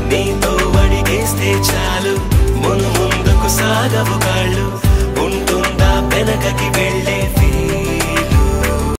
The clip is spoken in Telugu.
నీతో అడిగేస్తే చాలు మును ముందుకు సాగవు కాళ్ళు ఉంటుందా వెనకకి వెళ్ళే